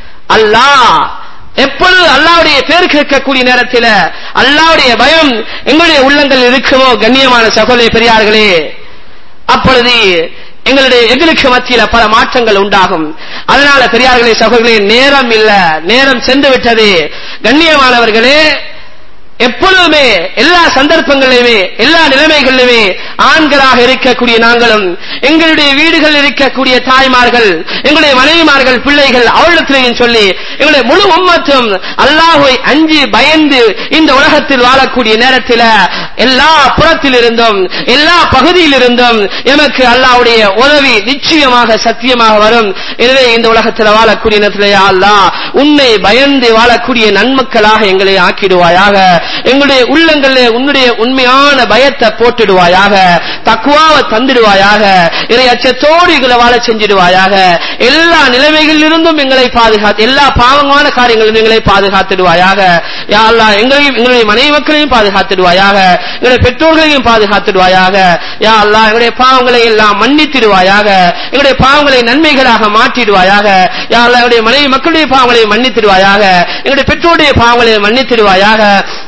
அல்லாஹ் எப்பொழுது அல்லாவுடைய பேர் கேட்கக்கூடிய நேரத்தில் அல்லாவுடைய பயம் எங்களுடைய உள்ளங்கள் இருக்குமோ கண்ணியமான சகோதர பெரியார்களே அப்பொழுது எங்களுடைய எங்களுக்கு மத்தியில பல மாற்றங்கள் உண்டாகும் அதனால பெரியார்களே சகோதரர்களே நேரம் இல்ல நேரம் சென்று விட்டது கண்ணியமானவர்களே எப்பொழுதுமே எல்லா சந்தர்ப்பங்களிலுமே எல்லா நிலைமைகளிலுமே ஆண்களாக இருக்கக்கூடிய நாங்களும் எங்களுடைய வீடுகளில் இருக்கக்கூடிய தாய்மார்கள் எங்களுடைய மனைவிமார்கள் பிள்ளைகள் அவளிடத்திலேயும் சொல்லி எங்களுடைய முழு உம்மத்தும் அல்லாஹுவை அஞ்சி பயந்து இந்த உலகத்தில் வாழக்கூடிய நேரத்தில் எல்லா புறத்தில் இருந்தும் எல்லா பகுதியில் இருந்தும் எமக்கு அல்லாஹ்வுடைய உதவி நிச்சயமாக சத்தியமாக வரும் எனவே இந்த உலகத்தில் வாழக்கூடிய நேரத்தில் யா அல்லாஹ் உன்னை பயந்து வாழக்கூடிய நன்மக்களாக எங்களை ஆக்கிடுவாயாக எங்களுடைய உள்ளங்களிலே உன்னுடைய உண்மையான பயத்தை போட்டுடுவாயாக தக்குவாவை தந்திடுவாயாக இறை அச்சத்தோடு எங்களை வாழ செஞ்சிடுவாயாக எல்லா நிலைமைகளிலிருந்தும் எங்களை பாதுகாத்து எல்லா பாவமான காரியங்களிலும் எங்களை பாதுகாத்துடுவாயாக யா அல்லாஹ் எங்களையும் எங்களுடைய மனைவி மக்களையும் பாதுகாத்துடுவாயாக எங்களுடைய பெற்றோர்களையும் பாதுகாத்துடுவாயாக யா அல்லாஹ் எங்களுடைய பாவங்களை எல்லாம் மன்னித்திடுவாயாக எங்களுடைய பாவங்களை நன்மைகளாக மாற்றிடுவாயாக யா அல்லாஹ் எங்களுடைய மனைவி மக்களுடைய பாவங்களை மன்னித்திடுவாயாக எங்களுடைய பெற்றோருடைய பாவங்களை மன்னித்திடுவாயாக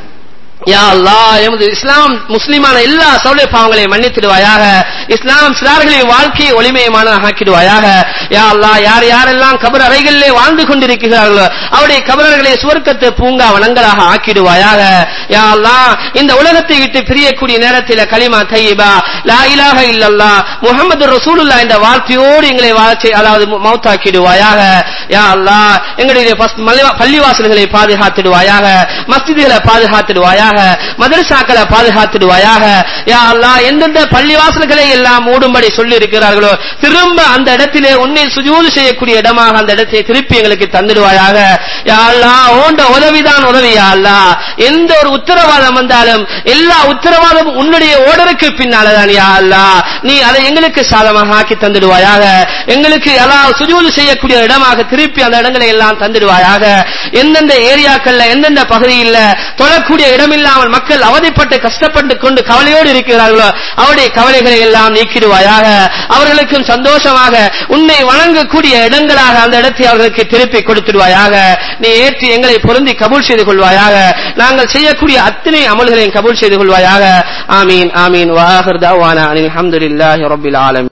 யா அல்லாஹ் எமது இஸ்லாம் முஸ்லிமான எல்லா சௌலிய பாவங்களையும் மன்னித்திடுவாயாக இஸ்லாம் சிறார்களின் வாழ்க்கையை ஒளிமயமானதாக ஆக்கிடுவாயாக யா அல்லாஹ் யார் யாரெல்லாம் கபர் அறைகளிலே வாழ்ந்து கொண்டிருக்கிறார்களோ அவருடைய கபரர்களை சுவர்க்கத்து பூங்கா வனங்களாக ஆக்கிடுவாயாக யா அல்லாஹ் இந்த உலகத்தை விட்டு பிரியக்கூடிய நேரத்தில் கலிமா தையிபா லா இலாஹ இல்லல்லாஹ் முஹம்மது ரசூலுல்லாஹ் என்ற வார்த்தையோடு எங்களை வாழ்க்கை அதாவது மு- மௌத்தாக்கிடுவாயாக யா அல்லாஹ் எங்களுடைய பஸ்- மல்லிவா- பள்ளிவாசல்களை பாதுகாத்துடுவாயாக மஸ்ஜிதுகளை பாதுகாத்துடுவாயாக மதரசாக்களை பாதுகாத்துடுவாயாக யா அல்லாஹ் எந்தெந்த பள்ளிவாசல்களை எல்லாம் மூடும்படி சொல்லி இருக்கிறார்களோ திரும்ப அந்த இடத்திலே உன்னை சுஜூது செய்யக்கூடிய இடமாக அந்த இடத்தை திருப்பி எங்களுக்கு தந்துடுவாயாக யா அல்லாஹ் ஓண்ட உதவிதான் உதவி யா அல்லாஹ் எந்த ஒரு உத்தரவாதம் வந்தாலும் எல்லா உத்தரவாதமும் உன்னுடைய ஓடருக்கு பின்னாலதான் யா அல்லாஹ் நீ அதை எங்களுக்கு சாதமாக ஆக்கி தந்துடுவாயாக எங்களுக்கு எல்லாம் சுஜூது செய்யக்கூடிய இடமாக திருப்பி அந்த இடங்களை எல்லாம் தந்துடுவாயாக எந்தெந்த ஏரியாக்கள்ல எந்தெந்த பகுதியில் தொழக்கூடிய இடமில்லாமல் மக்கள் அவதிப்பட்டு கஷ்டப்பட்டு கொண்டு கவலையோடு இருக்கிறார்களோ அவருடைய கவலைகளை எல்லாம் நீக்கிடுவாயாக அவர்களுக்கும் சந்தோஷமாக உன்னை வணங்கக்கூடிய இடங்களாக அந்த இடத்தை அவர்களுக்கு திருப்பி கொடுத்துடுவாயாக நீ ஏற்றி எங்களை பொருந்தி கபூல் செய்து கொள்வாயாக நாங்கள் செய்யக்கூடிய அத்தனை அமல்களையும் கபூல் செய்து கொள்வாயாக ஆமீன் ஆமீன் வாஹர் தாவானா அனில் அல்ஹம்துலில்லாஹி ரப்பில் ஆலமீன்